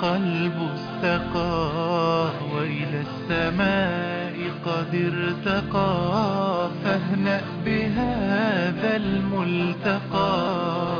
القلب استقى وإلى السماء قد ارتقى فاهنأ بهذا الملتقى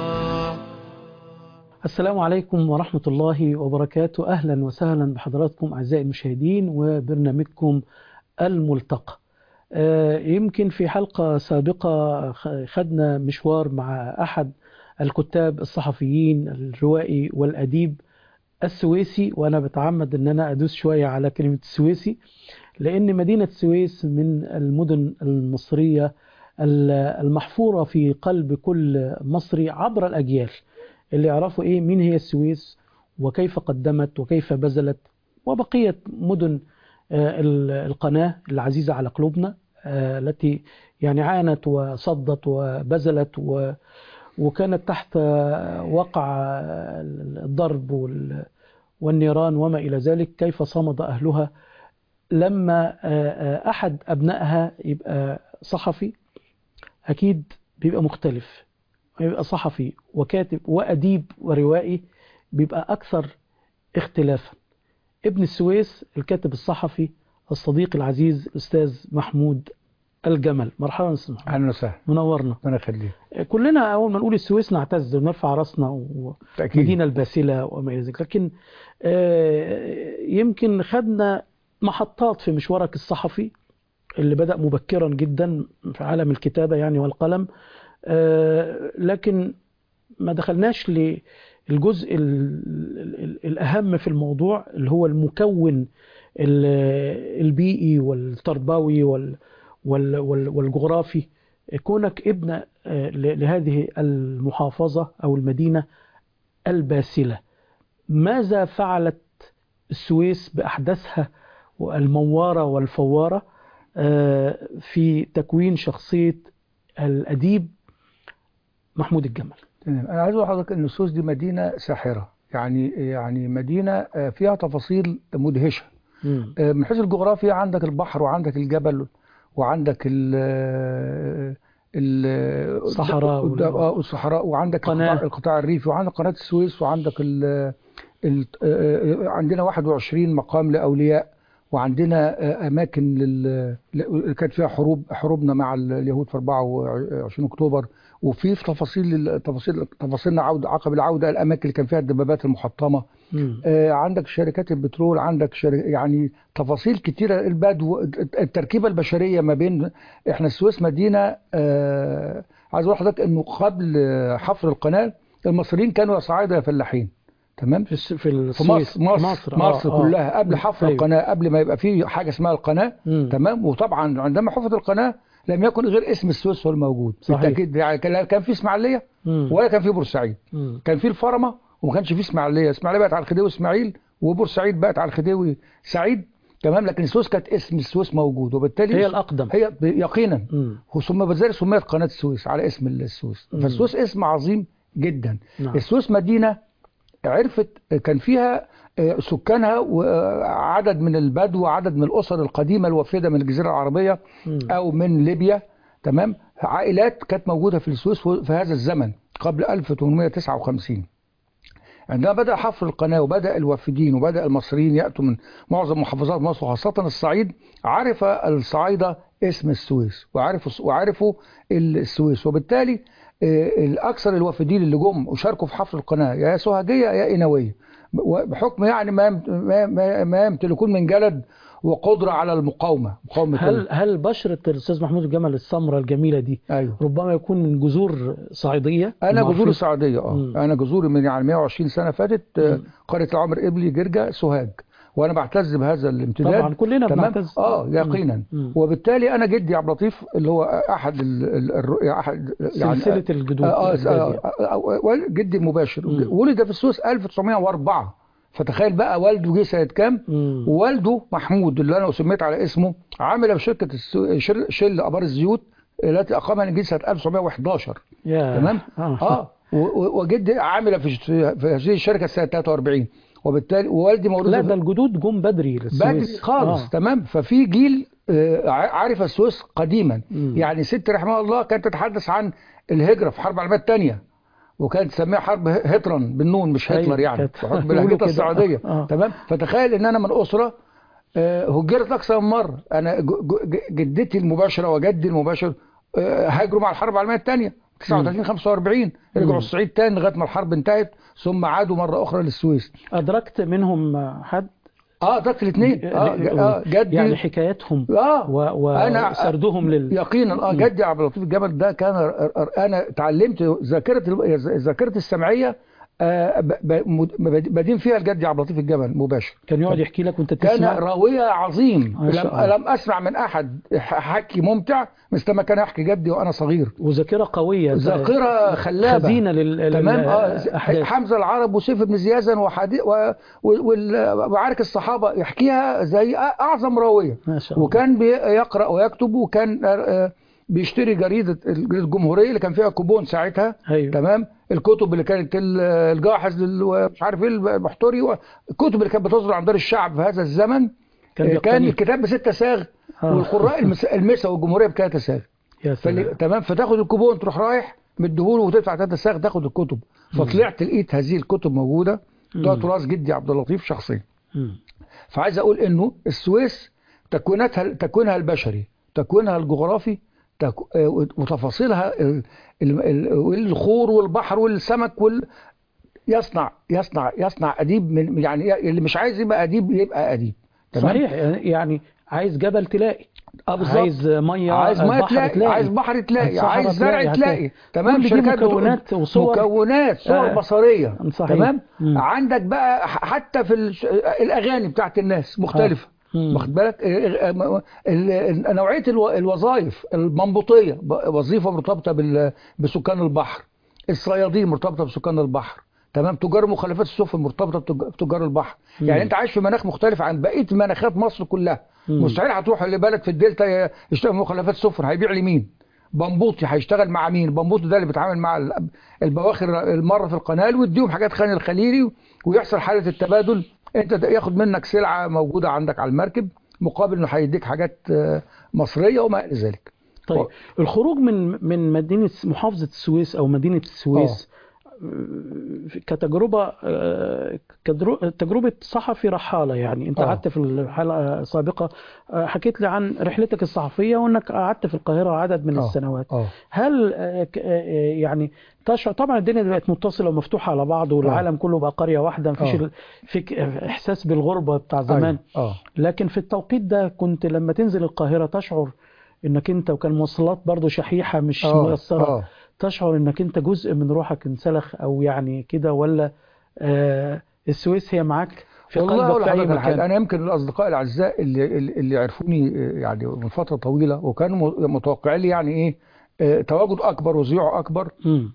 السلام عليكم ورحمة الله وبركاته أهلا وسهلا بحضراتكم أعزائي المشاهدين وبرنامجكم الملتقى آه، يمكن في حلقة سابقة خ- خدنا مشوار مع أحد الكتاب الصحفيين الروائي والأديب السويسي وأنا بتعمد أن أنا أدوس شوية على كلمة السويسي لأن مدينة السويس من المدن المصرية ال- المحفورة في قلب كل مصري عبر الأجيال اللي يعرفوا إيه مين هي السويس وكيف قدمت وكيف بذلت وبقية مدن آه، ال- القناة العزيزة على قلوبنا آه، التي يعني عانت وصدت وبذلت و وكانت تحت آه، وقع آه، الضرب وال- والنيران وما إلى ذلك كيف صمد أهلها لما آه، آه، أحد أبنائها يبقى صحفي أكيد بيبقى مختلف يبقى صحفي وكاتب وأديب وروائي بيبقى أكثر اختلافا ابن السويس الكاتب الصحفي الصديق العزيز الأستاذ محمود الجمل مرحبا أستاذ محمود اهلا وسهلا منورنا ربنا يخليك كلنا أول ما نقول السويس نعتز ونرفع راسنا تاكيد والمدينة الباسلة وما إلى ذلك لكن آه، يمكن خدنا محطات في مشوارك الصحفي اللي بدأ مبكرا جدا في عالم الكتابة يعني والقلم آه، لكن ما دخلناش للجزء ال- ال- ال- الأهم في الموضوع اللي هو المكون ال- البيئي والتربوي وال- وال- وال- والجغرافي كونك ابن آه، ل- لهذه المحافظة أو المدينة الباسلة ماذا فعلت السويس بأحداثها الموارة والفوارة آه، في تكوين شخصية الأديب محمود الجمل تمام انا عايز اقول لحضرتك ان السويس دي مدينه ساحره يعني يعني مدينه آه، فيها تفاصيل مدهشه مم. آه، من حيث الجغرافيا عندك البحر وعندك الجبل وعندك ال ال الصحراء وال- آه، والصحراء وعندك قناة. القطاع, القطاع الريفي وعندك قناه السويس وعندك ال ال آه، عندنا 21 مقام لاولياء وعندنا آه، اماكن لل ل- كانت فيها حروب حروبنا مع ال- اليهود في 24 اكتوبر وفي في تفاصيل تفاصيل تفاصيلنا عوده عقب العوده الاماكن اللي كان فيها الدبابات المحطمه مم. آه، عندك شركات البترول عندك شر... يعني تفاصيل كتيرة البدو التركيبة البشرية ما بين احنا السويس مدينة آه، عايز اقول لحضرتك انه قبل آه، حفر القناة المصريين كانوا صعايدة فلاحين تمام في الس- في في السويس مصر مصر مصر, مصر, آه، آه. كلها قبل حفر أيوة. القناة قبل ما يبقى في حاجة اسمها القناة مم. تمام وطبعا عندما حفرت القناة لم يكن غير اسم السويس هو الموجود صحيح. بالتأكيد يعني كان كان في اسماعيلية مم. ولا كان في بورسعيد مم. كان في الفرمه وما كانش في اسماعيليه اسماعيليه بقت على الخديوي اسماعيل وبورسعيد بقت على الخديوي سعيد تمام لكن السويس كانت اسم السويس موجود وبالتالي هي الأقدم هي ب- يقينا مم. ثم بذلك سميت قناه السويس على اسم السويس مم. فالسويس اسم عظيم جدا نعم. السويس مدينه عرفت كان فيها آه، سكانها وعدد من البدو وعدد من الاسر القديمه الوافده من الجزيره العربيه مم. او من ليبيا تمام عائلات كانت موجوده في السويس في هذا الزمن قبل 1859 عندما بدأ حفر القناة وبدأ الوافدين وبدأ المصريين يأتوا من معظم محافظات مصر وخاصة الصعيد عرف الصعايدة اسم السويس وعرفوا وعرفوا السويس وبالتالي آه، الأكثر الوافدين اللي جم وشاركوا في حفر القناة يا سوهاجية يا إنوية بحكم يعني ما يمت- ما- ما ما يمتلكون من جلد وقدرة على المقاومة مقاومة هل هل بشرة الأستاذ محمود الجمل السمراء الجميلة دي أيوه ربما يكون من جذور صعيدية انا معروفين؟ جذور السعوديه اه مم. انا جذوري من يعني 120 سنه فاتت آه، مم. قريه العمر ابلي جرجا سوهاج وانا بعتز بهذا الامتداد طبعا كلنا تمام بنعتز اه يقينا مم. وبالتالي انا جدي عبد اللطيف اللي هو احد ال ال ال احد سلسلة الجدود آه آه الأجداد آه يعني. آه آه جدي المباشر مم. ولد في السويس 1904 فتخيل بقى والده جه سنه كام مم. ووالده محمود اللي انا سميت على اسمه عامل في شركه السو... شل... شل ابار الزيوت التي اقامها الانجليز سنه 1911 يا تمام اه, اه و- و- وجدي عامله في في هذه الشركه سنه 43 وبالتالي ووالدي مولود لا في- ده الجدود جم بدري للسويس بدري خالص آه. تمام ففي جيل آه، ع- عارف السويس قديما مم. يعني ست رحمها الله كانت تتحدث عن الهجره في الحرب العالميه الثانيه وكانت تسميها حرب هترا بالنون مش أيوة، هتلر يعني كانت- حرب بيقولوا بلهجتها كده. السعوديه آه. تمام فتخيل ان انا من اسره آه، هجرت اكثر من مره انا ج- ج- جدتي المباشره وجدي المباشر آه، هاجروا مع الحرب العالميه الثانيه 39 45 رجعوا الصعيد تاني لغايه ما الحرب انتهت ثم عادوا مره اخرى للسويس أدركت منهم حد اه ده الاثنين اه ج- آه، جدي يعني حكاياتهم اه و- أنا- وسردهم لل يقينا اه جدي عبد اللطيف الجبل ده كان ر- ر- انا اتعلمت ذاكره ال- ذاكره السمعيه آه، ب- ب- مد- بدين فيها لجدي عبد اللطيف الجبل مباشر كان يقعد يحكي لك وانت كان تسمع راوية عظيم ما شاء لم, الله. لم أسمع من أحد ح- حكي ممتع مثل ما كان يحكي جدي وأنا صغير وذاكرة قوية ذاكرة خلابة خزينة لل تمام اه للأحداث. حمزة العرب وسيف بن زيازن وحدي و- و- ومعارك الصحابة يحكيها زي أ- أعظم راوية ما شاء الله وكان بيقرأ ويكتب وكان آه، بيشتري جريدة جريدة الجمهورية اللي كان فيها كوبون ساعتها أيوه تمام الكتب اللي كانت ال- الجاحظ لل- مش عارف ايه المحتوري و- الكتب اللي كانت بتصدر عن دار الشعب في هذا الزمن كان كان, كان بيقتني. الكتاب بستة ساغ آه. والقراء المس- المسا والجمهوريه بثلاثة ساغ يا فاللي سلام تمام فتاخد الكوبون تروح رايح مديهوله وتدفع ثلاثة ساغ تاخد الكتب فطلعت لقيت هذه الكتب موجوده ده مم. تراث جدي عبد اللطيف شخصيا مم. فعايز اقول انه السويس تكويناتها تكوينها البشري تكوينها الجغرافي تك- آه، وتفاصيلها ال- ال- ال- الخور والبحر والسمك وال يصنع يصنع يصنع اديب من يعني اللي مش عايز يبقى اديب يبقى اديب تمام؟ صحيح يعني عايز جبل تلاقي اه بالظبط عايز مية عايز ما بحر تلاقي, تلاقي عايز بحر تلاقي عايز صحراء عايز زرع تلاقي، تلاقي هتلاقي. تمام كل دي شركات بتقول- مكونات وصور. مكونات صور آه. بصريه صحيح. تمام مم. عندك بقى ح- حتى في الش- الاغاني بتاعت الناس مختلفه مم. واخد بالك ال- ال- ال- نوعيه الو- الوظائف المنبوطيه ب- وظيفه مرتبطه بال- بسكان البحر الصيادين مرتبطه بسكان البحر تمام تجار مخلفات السفن مرتبطه بتج- بتجار البحر مم. يعني انت عايش في مناخ مختلف عن بقيه مناخات مصر كلها مم. مستحيل هتروح لبلد في الدلتا يشتغل مخلفات سفن هيبيع لمين بمبوطي هيشتغل مع مين بمبوطي ده اللي بيتعامل مع ال- البواخر المره في القناه ويديهم حاجات خان الخليلي ويحصل حاله التبادل انت ده ياخد منك سلعه موجوده عندك على المركب مقابل انه هيديك حاجات آه، مصريه وما الى ذلك طيب الخروج من من مدينة محافظة السويس أو مدينة السويس آه، كتجربة آه، كدرو- تجربة صحفي رحالة يعني أنت آه. قعدت في الحلقة السابقة آه، حكيت لي عن رحلتك الصحفية وأنك قعدت في القاهرة عدد من آه. السنوات اه هل آه، ك- آه، يعني تشعر طبعا الدنيا بقت متصلة ومفتوحة على بعض والعالم كله بقى قرية واحدة مفيش آه. ال- فيك إحساس بالغربة بتاع زمان اه لكن في التوقيت ده كنت لما تنزل القاهرة تشعر انك انت وكان مواصلات برضو شحيحة مش آه، ميسرة آه. تشعر انك انت جزء من روحك انسلخ او يعني كده ولا آه السويس هي معاك في والله اقول قلبك في اي لحضرتك على حاجه مكان انا يمكن الاصدقاء الاعزاء اللي اللي اللي عرفوني آه، يعني من فتره طويله وكانوا م- متوقعين لي يعني ايه آه، تواجد اكبر وزيوع اكبر مم.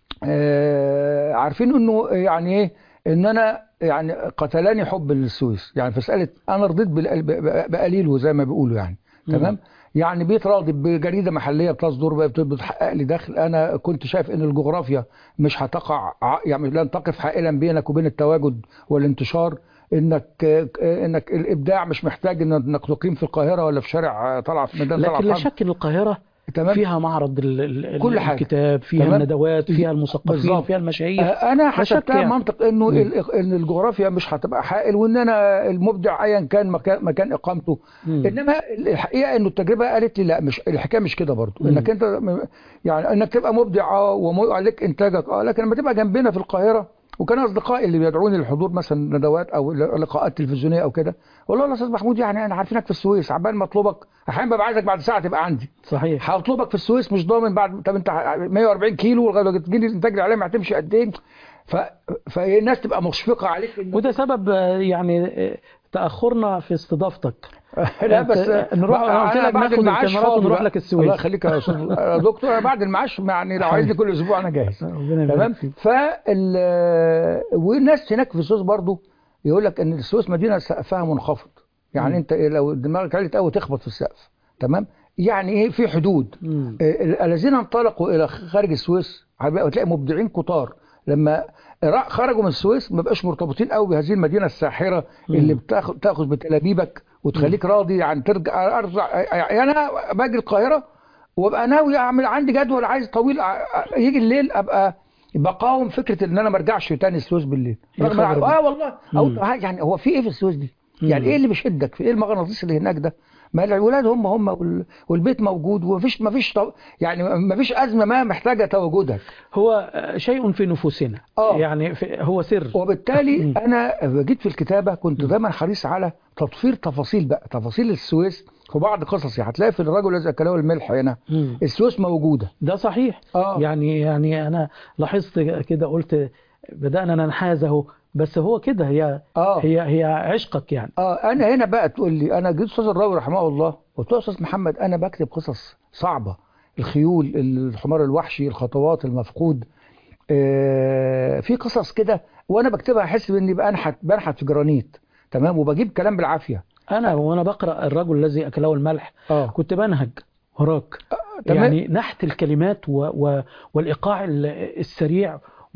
آه، عارفين انه يعني ايه ان انا يعني قتلاني حب للسويس يعني في مساله انا رضيت بال- ب- بقليله زي ما بيقولوا يعني مم. تمام يعني بقيت راضي بجريده محليه بتصدر بقت بتحقق لي دخل انا كنت شايف ان الجغرافيا مش هتقع ع- يعني لن تقف حائلا بينك وبين التواجد والانتشار انك آه، انك الابداع مش محتاج إن- انك تقيم في القاهره ولا في شارع آه، طلعت في ميدان طلعت لكن لا حرب. شك ان القاهرة تمام فيها معرض ال- ال- كل حاجة. الكتاب فيها تمام. الندوات فيها المثقفين بالظبط. فيها المشاهير آه، انا لا شك حسبتها يعني. منطق انه مم. ال- ان الجغرافيا مش هتبقى حائل وان انا المبدع ايا كان مكان مكان اقامته مم. انما الحقيقه انه التجربه قالت لي لا مش الحكايه مش كده برضو مم. انك انت م- يعني انك تبقى مبدع اه وعليك انتاجك اه لكن لما تبقى جنبنا في القاهره وكان اصدقائي اللي بيدعوني للحضور مثلا ندوات او لقاءات تلفزيونيه او كده والله يا استاذ محمود يعني انا عارفينك في السويس عبال ما اطلبك احيانا ببقى عايزك بعد ساعه تبقى عندي صحيح هطلبك في السويس مش ضامن بعد طب انت 140 كيلو لغايه تجي لي الانتاج الاعلامي هتمشي قد ايه ف... فالناس تبقى مشفقه عليك إنك- وده سبب آه، يعني آه، تأخرنا في استضافتك لا بس أنت- نروح- بقى أنا قلت أنا لك بعد ناخد المعاش الكاميرات فاضي ونروح بقى. لك السويس. الله يخليك يا استاذ يا دكتور أنا بعد المعاش يعني لو عايزني كل اسبوع انا جاهز ربنا يبارك تمام فيك. فال والناس هناك في السويس برضو يقول لك ان السويس مدينه سقفها منخفض يعني مم. انت لو دماغك علت قوي تخبط في السقف تمام يعني ايه في حدود مم. آه، الذين انطلقوا الى خارج السويس هتبقى تلاقي مبدعين كتار لما را- خرجوا من السويس ما بقاش مرتبطين قوي بهذه المدينه الساحره اللي مم. بتاخد تاخذ بتلابيبك وتخليك راضي عن ترجع ارجع يعني انا باجي القاهره وابقى ناوي اعمل عندي جدول عايز طويل ع- يجي الليل ابقى بقاوم فكره ان انا ما ارجعش تاني السويس بالليل يا رغم إن- خبر اه والله أو مم. يعني هو في ايه في السويس دي يعني مم. ايه اللي بيشدك في ايه المغناطيس اللي هناك ده ما الولاد هم هم وال- والبيت موجود ومفيش مفيش طو- يعني مفيش ازمه ما محتاجه تواجدك هو آه، شيء في نفوسنا آه. يعني في هو سر وبالتالي مم. انا جيت في الكتابه كنت دايما حريص على تطفير تفاصيل بقى تفاصيل السويس في بعض قصصي هتلاقي في الرجل الذي اكله الملح هنا مم. السويس موجوده ده صحيح اه يعني يعني انا لاحظت كده قلت بدأنا ننحاز اهو بس هو كده هي اه هي هي عشقك يعني اه انا هنا بقى تقول لي انا جيت استاذ الراوي رحمه الله قلت له يا استاذ محمد انا بكتب قصص صعبه الخيول الحمار الوحشي الخطوات المفقود آه في قصص كده وانا بكتبها احس باني بنحت بنحت في جرانيت تمام وبجيب كلام بالعافيه انا وانا بقرا الرجل الذي اكله الملح اه كنت بنهج وراك تمام. يعني نحت الكلمات و و والايقاع ال- السريع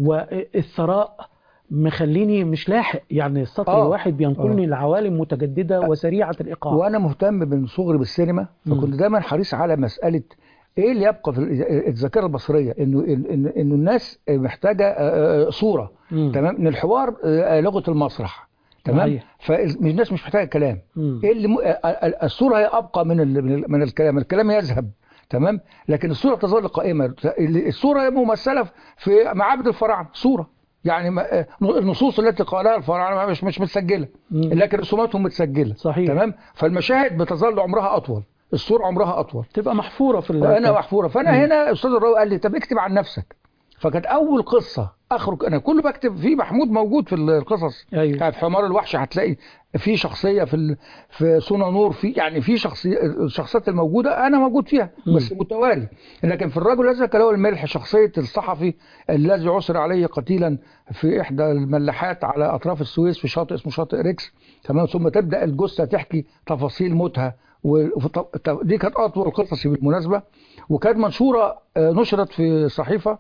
والثراء مخليني مش لاحق يعني السطر آه. الواحد بينقلني لعوالم متجدده وسريعه الايقاع وانا مهتم من صغري بالسينما مم. فكنت دايما حريص على مساله ايه اللي يبقى في ال- الذاكره البصريه انه انه إنه الناس محتاجه آه، آه، صوره مم. تمام ان الحوار آه، لغه المسرح تمام صحيح. فالناس مش محتاجه كلام مم. ايه اللي م... آه، آه، الصوره هي ابقى من ال... من, ال... من الكلام الكلام يذهب تمام لكن الصوره تظل قائمه الصوره ممثله في معابد الفراعنه صوره يعني ما- آه، النصوص التي قالها الفراعنه مش مش متسجله مم. لكن رسوماتهم متسجله صحيح. تمام فالمشاهد بتظل عمرها اطول الصوره عمرها اطول تبقى محفوره في ال- فانا محفوره فانا مم. هنا استاذ الراوي قال لي طب اكتب عن نفسك فكانت اول قصه اخرج انا كله بكتب في محمود موجود في القصص ايوه يعني في حمار الوحش هتلاقي في شخصيه في ال... في سونا نور في يعني في شخصيه الشخصيات الموجوده انا موجود فيها بس متوالي لكن في الرجل الذي كلو الملح شخصيه الصحفي الذي عثر عليه قتيلا في احدى الملاحات على اطراف السويس في شاطئ اسمه شاطئ ريكس تمام ثم تبدا الجثه تحكي تفاصيل موتها وفي ط- دي كانت اطول قصصي بالمناسبه وكانت منشوره آه، نشرت في صحيفه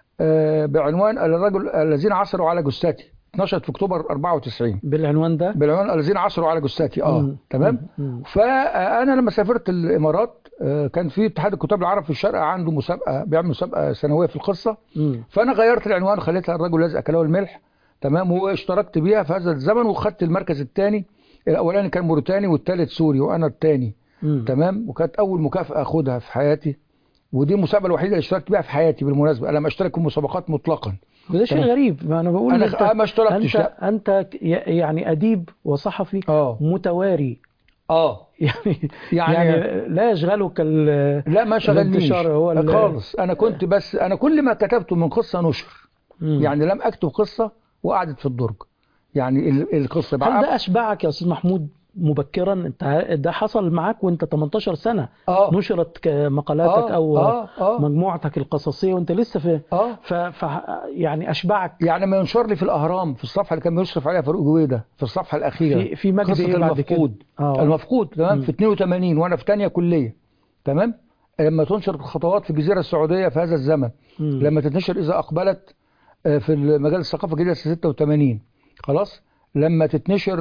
آه، بعنوان الرجل الذين عثروا على جثتي اتنشرت في اكتوبر 94 بالعنوان ده بالعنوان الذين عثروا على جثتي اه مم. تمام مم. فانا لما سافرت الامارات آه، كان في اتحاد الكتاب العرب في الشرق عنده مسابقه بيعمل مسابقه سنويه في القصه مم. فانا غيرت العنوان خليتها الرجل الذي اكله الملح تمام واشتركت بيها في هذا الزمن وخدت المركز الثاني الاولاني كان موريتاني والثالث سوري وانا الثاني مم. تمام وكانت اول مكافاه اخدها في حياتي ودي المسابقه الوحيده اللي اشتركت بيها في حياتي بالمناسبه انا لم اشترك في مسابقات مطلقا وده شيء تمام. غريب ما انا بقول انا انت آه ما اشتركتش انت لا انت ك- يعني اديب وصحفي اه متواري اه يعني يعني, يعني لا يشغلك ال لا ما شغلنيش الانتشار هو ال- خالص انا كنت بس انا كل ما كتبته من قصه نشر مم. يعني لم اكتب قصه وقعدت في الدرج يعني ال- القصه هل بقى ده اشبعك يا استاذ محمود مبكرا انت ع- ده حصل معاك وانت 18 سنه اه نشرت ك- مقالاتك آه، او آه، آه. مجموعتك القصصيه وانت لسه في اه ف... ف... يعني اشبعك يعني ما ينشر لي في الاهرام في الصفحه اللي كان بيشرف عليها فاروق جويده في الصفحه الاخيره في في مجد قصه ايه بعد كده المفقود اه المفقود تمام مم. في 82 وانا في ثانيه كليه تمام لما تنشر الخطوات في الجزيره السعوديه في هذا الزمن مم. لما تتنشر اذا اقبلت آه، في مجال الثقافه الجديده في 86 خلاص لما تتنشر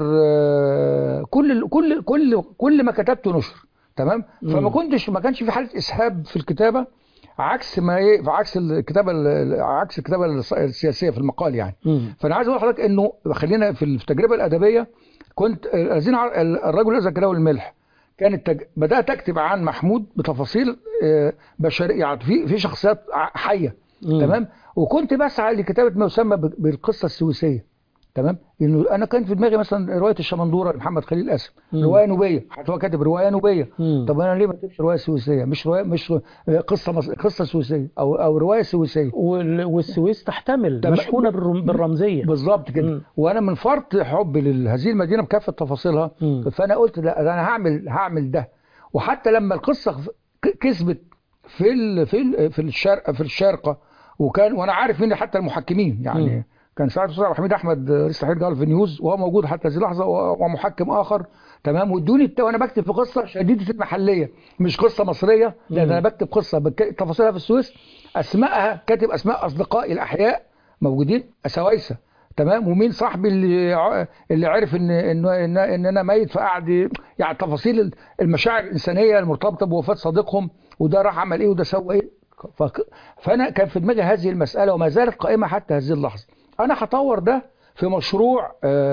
آه، كل كل كل كل ما كتبته نشر تمام فما مم. كنتش ما كانش في حاله اسهاب في الكتابه عكس ما ايه عكس الكتابه ال- عكس الكتابه الس- السياسيه في المقال يعني مم. فانا عايز اقول لحضرتك انه خلينا في التجربه الادبيه كنت الذين ع- الرجل الذي كله الملح كانت تج... بدات اكتب عن محمود بتفاصيل آه، بشريه يعني في في شخصيات ع- حيه مم. تمام وكنت بسعى لكتابه ما يسمى ب- بالقصه السويسيه تمام انه انا كان في دماغي مثلا روايه الشمندوره لمحمد خليل قاسم مم. روايه نوبيه حتى هو كاتب روايه نوبيه مم. طب انا ليه ما اكتبش روايه سويسيه مش روايه مش آه، قصه مص... قصه سويسيه او او روايه سويسيه وال... والسويس تحتمل طب- مشحونه بالرم... بالرمزيه بالظبط كده مم. وانا من فرط حبي لهذه المدينه بكافه تفاصيلها مم. فانا قلت لا ده انا هعمل هعمل ده وحتى لما القصه ك- كسبت في ال في ال في الشرق في الشارقه وكان وانا عارف مين حتى المحكمين يعني مم. كان سعاده الاستاذ عبد الحميد احمد رئيس تحرير جال في نيوز وهو موجود حتى هذه اللحظه و- ومحكم اخر تمام وادوني الت- وانا بكتب في قصه شديده المحليه مش قصه مصريه لا مم. ده انا بكتب قصه بك... تفاصيلها في السويس اسمائها كاتب اسماء اصدقائي الاحياء موجودين سوايسه تمام ومين صاحبي اللي ع- اللي عرف ان ان ان, إن انا ميت فقعد ي- يعني تفاصيل المشاعر الانسانيه المرتبطه بوفاه صديقهم وده راح عمل ايه وده سوى ايه فك- فانا كان في دماغي هذه المساله وما زالت قائمه حتى هذه اللحظه انا هطور ده في مشروع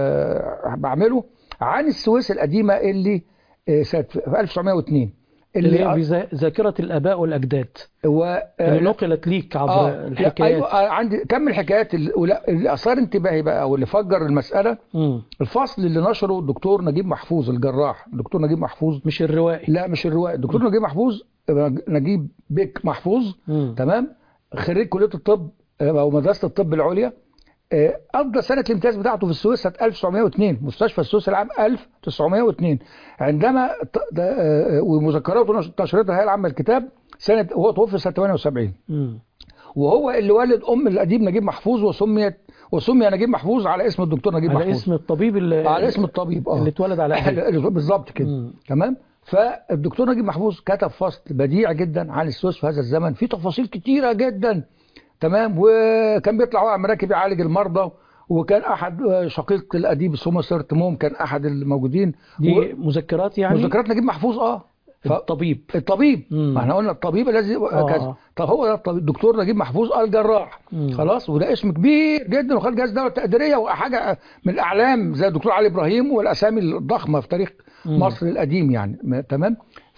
آه، بعمله عن السويس القديمه اللي آه، سنه في 1902 اللي هي اللي بذا- ذاكرة الآباء والأجداد و اللي نقلت ليك عبر اه لا، الحكايات ايوه آه، عندي كم الحكايات اللي ولا- اللي اثار انتباهي بقى واللي فجر المساله مم. الفصل اللي نشره الدكتور نجيب محفوظ الجراح الدكتور نجيب محفوظ مش الروائي لا مش الروائي الدكتور نجيب محفوظ نجيب بيك محفوظ مم. تمام خريج كليه الطب آه، او مدرسه الطب العليا آه، قضى سنه الامتياز بتاعته في السويس سنه 1902 مستشفى السويس العام 1902 عندما ط- ده، آه، آه، ومذكراته نش- نشرتها هي العامه الكتاب سنه هو توفي سنه 78 مم. وهو اللي ولد ام الاديب نجيب محفوظ وسميت وسمي نجيب محفوظ على اسم الدكتور نجيب على محفوظ اسم الطبيب اللي على اسم الطبيب اه اللي اتولد على أهله. بالظبط كده مم. تمام فالدكتور نجيب محفوظ كتب فصل بديع جدا عن السويس في هذا الزمن فيه تفاصيل كتيره جدا تمام وكان بيطلع هو على مراكب يعالج المرضى وكان احد شقيق الاديب سومسر تموم كان احد الموجودين دي مذكرات يعني مذكرات نجيب محفوظ اه ف- الطبيب الطبيب مم. ما احنا قلنا الطبيب الذي آه. كذا طب هو ده الطبيب الدكتور نجيب محفوظ الجراح مم. خلاص وده اسم كبير جدا وخد جائزه دوله تقديريه وحاجه من الاعلام زي الدكتور علي ابراهيم والاسامي الضخمه في تاريخ مم. مصر القديم يعني م- تمام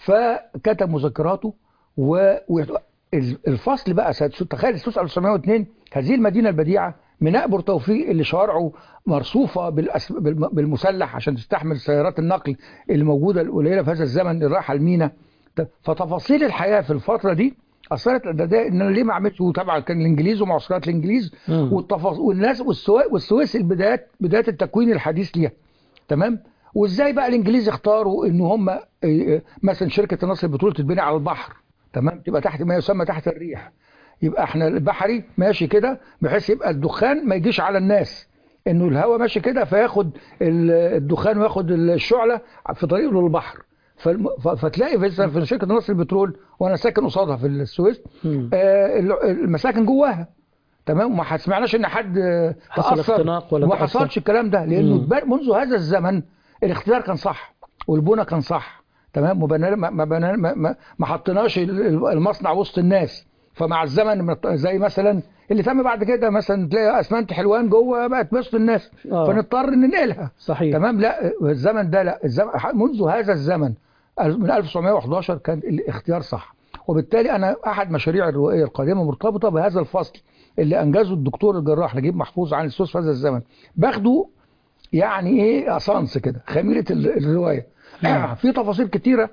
فكتب مذكراته و... و... ال- الفصل بقى سنة- تخيل السوس 1902 هذه المدينه البديعه ميناء بورتوفيق اللي شوارعه مرصوفه بالأس... بالم- بالمسلح عشان تستحمل سيارات النقل اللي موجوده القليله في هذا الزمن اللي رايحه المينا ت- فتفاصيل الحياه في الفتره دي اثرت ده, ده ان انا ليه ما عملتش وطبعا كان الانجليز ومعسكرات الانجليز مم. والتفاصيل والناس والسويس والسويس البدايات بدايه التكوين الحديث ليها تمام وازاي بقى الانجليز اختاروا ان هم آه، آه، مثلا شركه النصر البترول تتبني على البحر تمام تبقى تحت ما يسمى تحت الريح يبقى احنا البحري ماشي كده بحيث يبقى الدخان ما يجيش على الناس انه الهواء ماشي كده فياخد ال- الدخان وياخد الشعله في طريقه للبحر فالم... ف- فتلاقي في في شركه نصر البترول وانا ساكن قصادها في السويس مم. آه، ال- المساكن جواها تمام وما سمعناش ان حد آه، حصل تأثر اختناق ولا وما تأثر. حصلش الكلام ده لانه مم. ب- منذ هذا الزمن الاختيار كان صح والبنى كان صح تمام وبنا ما ما, بنا- ما, ما, ما حطيناش ال- ال- المصنع وسط الناس فمع الزمن مت- زي مثلا اللي تم بعد كده مثلا تلاقي اسمنت حلوان جوه بقت وسط الناس آه. فنضطر ننقلها صحيح تمام لا الزمن ده لا الزمن منذ هذا الزمن من 1911 كان الاختيار صح وبالتالي انا احد مشاريع الروائيه القادمه مرتبطه بهذا الفصل اللي انجزه الدكتور الجراح نجيب محفوظ عن السوس في هذا الزمن باخده يعني ايه اسانس كده خميره ال- الروايه في تفاصيل كتيره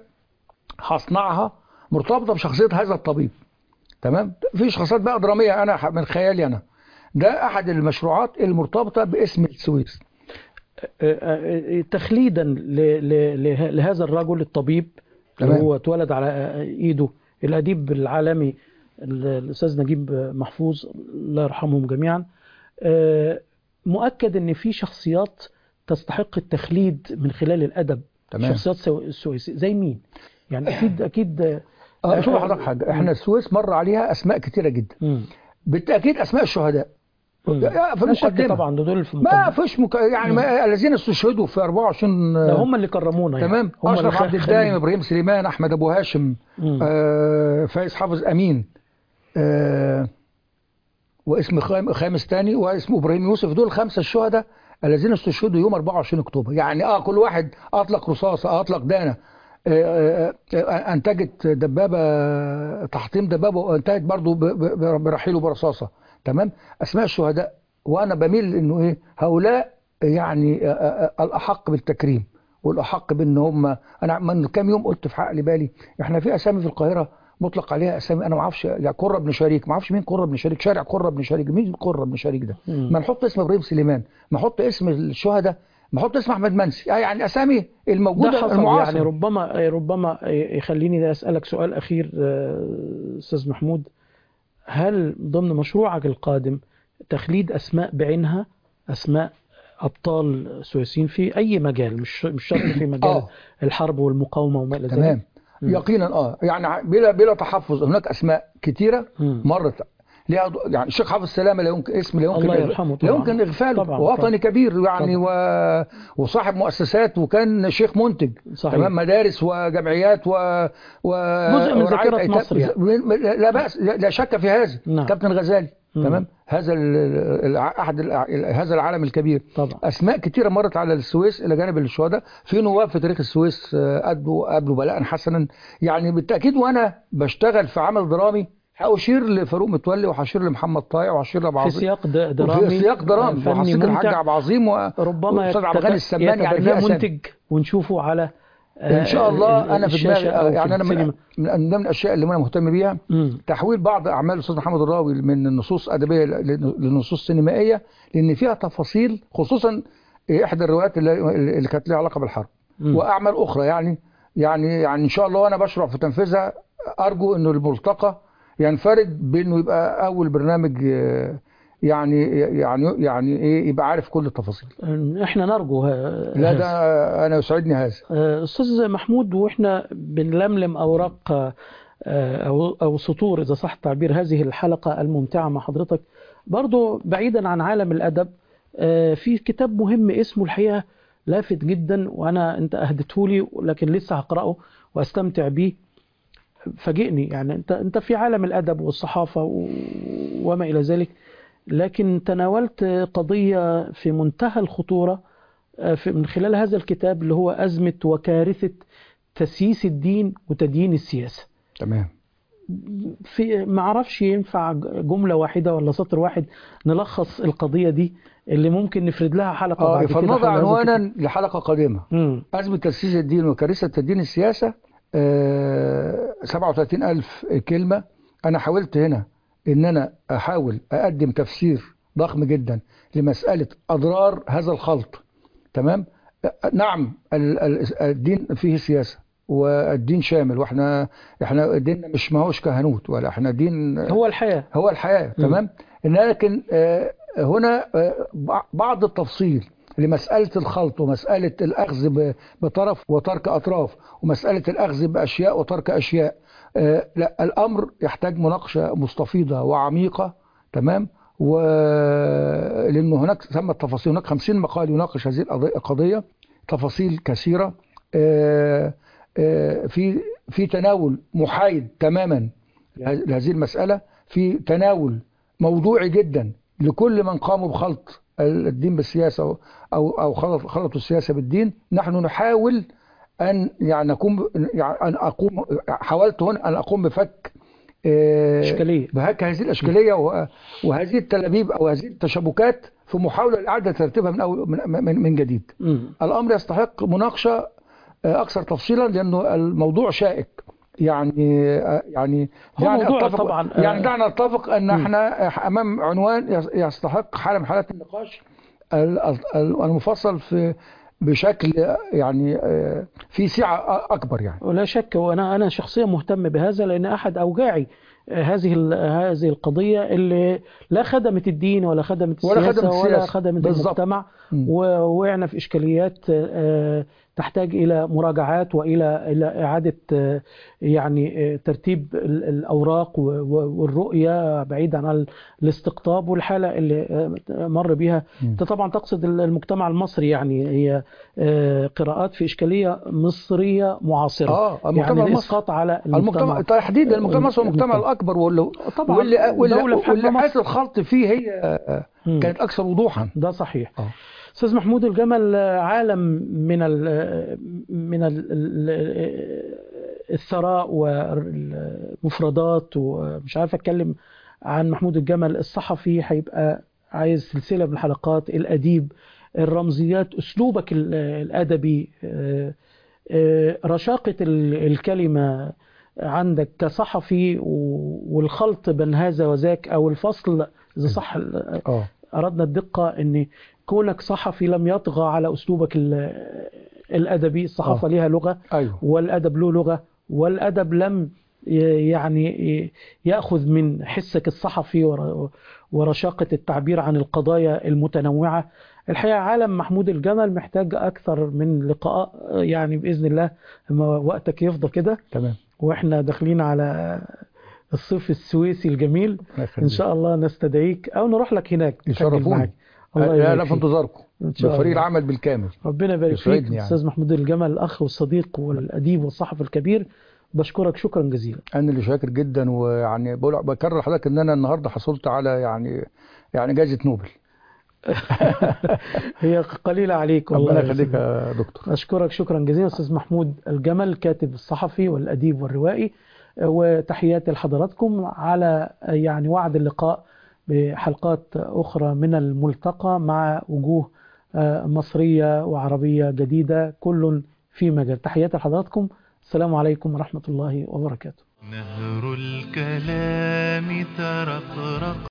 هصنعها مرتبطه بشخصيه هذا الطبيب تمام في شخصيات بقى دراميه انا ح- من خيالي انا ده احد المشروعات المرتبطه باسم السويس آه، آه، تخليدا ل- ل- له- لهذا الرجل الطبيب اللي تمام. هو اتولد على ايده الاديب العالمي ال- الاستاذ نجيب محفوظ الله يرحمهم جميعا آه، مؤكد ان في شخصيات تستحق التخليد من خلال الادب تمام. شخصيات سو- السويسي زي مين يعني اكيد اكيد اه شوف حضرتك حاجه احنا السويس مر عليها اسماء كتيره جدا مم. بالتاكيد اسماء الشهداء مم. يا في لا شك المقدمة. طبعا ده دول في ما المقدمة. فيش مك... يعني ما الذين استشهدوا في 24 ده هم اللي كرمونا يعني. تمام هم اشرف اللي عبد خ- الدايم خلوا- ابراهيم سليمان احمد ابو هاشم مم. آه فايز حافظ امين آه واسم خام- خامس تاني واسمه ابراهيم يوسف دول خمسه الشهداء الذين استشهدوا يوم 24 اكتوبر يعني اه كل واحد اطلق رصاصه اطلق دانه آه، آه، آه، انتجت دبابه تحطيم دبابه وانتهت برضو ب- ب- برحيله برصاصه تمام اسماء الشهداء وانا بميل انه ايه هؤلاء يعني آه، آه، آه، الاحق بالتكريم والاحق بان هم انا من كام يوم قلت في عقل بالي احنا في اسامي في القاهره مطلق عليها اسامي انا ما اعرفش يعني قره بن شريك ما اعرفش مين قره بن شريك شارع قره بن شريك مين قره بن شريك ده مم. ما نحط اسم ابراهيم سليمان ما نحط اسم الشهداء ما نحط اسم احمد منسي آه يعني اسامي ده الموجوده حصل المعاصره يعني ربما ربما يخليني اسالك سؤال اخير آه، استاذ محمود هل ضمن مشروعك القادم تخليد اسماء بعينها اسماء ابطال سويسيين في اي مجال مش مش شرط في مجال آه. الحرب والمقاومه وما الى ذلك تمام مم. يقينا اه يعني بلا بلا تحفظ هناك اسماء كتيره مم. مرت ليها ض- يعني الشيخ حافظ سلامه لا يمكن اسم لا يمكن الله يرحمه لا طبعاً. يمكن اغفاله طبعاً، وطني طبعاً. كبير يعني و... وصاحب مؤسسات وكان شيخ منتج صحيح. تمام مدارس وجمعيات و, و... جزء من ورعاية ذاكرة أيتام. مصر يعني. من- لا بأس لا لا شك في هذا نعم. كابتن غزالي مم. تمام هذا ال... ال- احد ال... هذا العالم الكبير طبعا اسماء كتيره مرت على السويس الى جانب الشهداء في نواب في تاريخ السويس آه، ادوا قابلوا بلاء حسنا يعني بالتاكيد وانا بشتغل في عمل درامي هاشير لفاروق متولي وهشير لمحمد طائع وهشير لابو في عظيم سياق د- درامي في سياق درامي فني وهسير الحاج ممتع عبد العظيم ربما واستاذ عبد يتب- الغني السمان يعني في يتبناه أسامي. منتج ونشوفه على آه، ان شاء ال- الله انا في الشاشة دماغي أو آه، في يعني انا من السينما. من ضمن الاشياء اللي انا مهتم بيها مم. تحويل بعض اعمال الاستاذ محمد الراوي من النصوص ادبيه ل- لنصوص سينمائيه لان فيها تفاصيل خصوصا احدى الروايات اللي, اللي كانت لها علاقه بالحرب مم. واعمال اخرى يعني يعني يعني ان شاء الله وانا بشرع في تنفيذها ارجو انه الملتقى ينفرد بانه يبقى اول برنامج آه، يعني يعني يعني ايه يبقى عارف كل التفاصيل احنا نرجو ه- لا هذا. ده انا يسعدني هذا آه، استاذ محمود واحنا بنلملم اوراق آه، او او سطور اذا صح التعبير هذه الحلقه الممتعه مع حضرتك برضو بعيدا عن عالم الادب آه، في كتاب مهم اسمه الحقيقه لافت جدا وانا انت اهدته لي لكن لسه هقراه واستمتع بيه فاجئني يعني انت انت في عالم الادب والصحافه و- وما الى ذلك لكن تناولت قضيه في منتهى الخطوره آه، في- من خلال هذا الكتاب اللي هو أزمة وكارثة تسييس الدين وتدين السياسة تمام في ما اعرفش ينفع جملة واحدة ولا سطر واحد نلخص القضية دي اللي ممكن نفرد لها حلقة اه بعد كده فلنضع حول هذا عنوانا الكتاب. لحلقه قادمه مم. أزمة تأسيس الدين وكارثة تدين السياسة آه، 37 ألف كلمة أنا حاولت هنا إن أنا أحاول أقدم تفسير ضخم جدا لمسألة أضرار هذا الخلط تمام آه، نعم ال- ال- الدين فيه سياسة والدين شامل واحنا احنا ديننا مش ما هوش كهنوت ولا احنا دين هو الحياة هو الحياة تمام لكن آه، هنا آه، بع- بعض التفصيل لمسألة الخلط ومسألة الأخذ ب- بطرف وترك أطراف ومسألة الأخذ بأشياء وترك أشياء آه، لا الأمر يحتاج مناقشة مستفيضة وعميقة تمام و لأنه هناك ثم التفاصيل هناك 50 مقال يناقش هذه القضية- القضية تفاصيل كثيرة آه، آه، في في تناول محايد تماما له- لهذه المسألة في تناول موضوعي جدا لكل من قاموا بخلط الدين بالسياسة أو أو خلط- خلطوا السياسة بالدين نحن نحاول أن يعني نقوم يعني أن أقوم حاولت هنا أن أقوم بفك آه، إشكالية. بهك هذه الإشكالية وه- وهذه التلابيب أو هذه التشابكات في محاولة لإعادة ترتيبها من أول من, من, من جديد مم. الامر يستحق مناقشه آه، اكثر تفصيلا لانه الموضوع شائك يعني آه، يعني هو دعنا موضوع نتفق- طبعاً، آه، يعني دعنا نتفق ان مم. احنا امام عنوان يس- يستحق حاله من حالات النقاش ال- ال- المفصل في بشكل آه، يعني آه، في سعه أ- اكبر يعني ولا شك وانا انا شخصيا مهتم بهذا لان احد اوجاعي آه، هذه ال- هذه القضيه اللي لا خدمت الدين ولا خدمت ولا السياسه خدمت ولا السياسة. خدمت بالظبط. المجتمع مم. ووقعنا في اشكاليات آه، تحتاج الى مراجعات والى الى اعاده آه، يعني آه، ترتيب ال- الاوراق و- و- والرؤيه بعيدا عن الاستقطاب والحاله اللي آه، مر بها مم. انت طبعا تقصد المجتمع المصري يعني هي آه، قراءات في اشكاليه مصريه معاصره اه المجتمع يعني المصري الاسقاط على المجتمع تحديدا المجتمع المصري هو المجتمع المجتمع. الاكبر واللي طبعا واللي واللي, دولة في حجم واللي مصر. حالة الخلط فيه هي آه، مم. كانت اكثر وضوحا ده صحيح آه. استاذ محمود الجمل عالم من ال من ال الثراء والمفردات ومش عارف اتكلم عن محمود الجمل الصحفي هيبقى عايز سلسله من الحلقات الاديب الرمزيات اسلوبك ال- الادبي آه، آه، رشاقه ال- الكلمه عندك كصحفي و- والخلط بين هذا وذاك او الفصل اذا صح ال- اه أردنا الدقة أن كونك صحفي لم يطغى على أسلوبك ال- الأدبي الصحافة آه. لها لغة ايوه والأدب له لغة والأدب لم ي- يعني يأخذ من حسك الصحفي ور- ورشاقة التعبير عن القضايا المتنوعة الحقيقة عالم محمود الجمل محتاج أكثر من لقاء يعني بإذن الله لما وقتك يفضى كده تمام واحنا داخلين على الصيف السويسي الجميل الله ان يخليك. شاء الله نستدعيك او نروح لك هناك نسجل يشرفوني. معاك. الله لا يبارك لا في فيك. انتظاركم إن شاء بفريق الله. العمل بالكامل ربنا يبارك يسعدني فيك يعني. استاذ محمود الجمل الاخ والصديق والاديب والصحفي الكبير بشكرك شكرا جزيلا انا اللي شاكر جدا ويعني بقول بكرر لحضرتك ان انا النهارده حصلت على يعني يعني جائزه نوبل هي قليله عليك والله ربنا يا يخليك أستاذ. يا دكتور أشكرك شكرا جزيلا أستاذ محمود الجمل كاتب الصحفي والأديب والروائي وتحياتي لحضراتكم على يعني وعد اللقاء بحلقات أخرى من الملتقى مع وجوه آه، مصرية وعربية جديدة كل في مجال تحياتي لحضراتكم السلام عليكم ورحمة الله وبركاته نهر الكلام ترقرق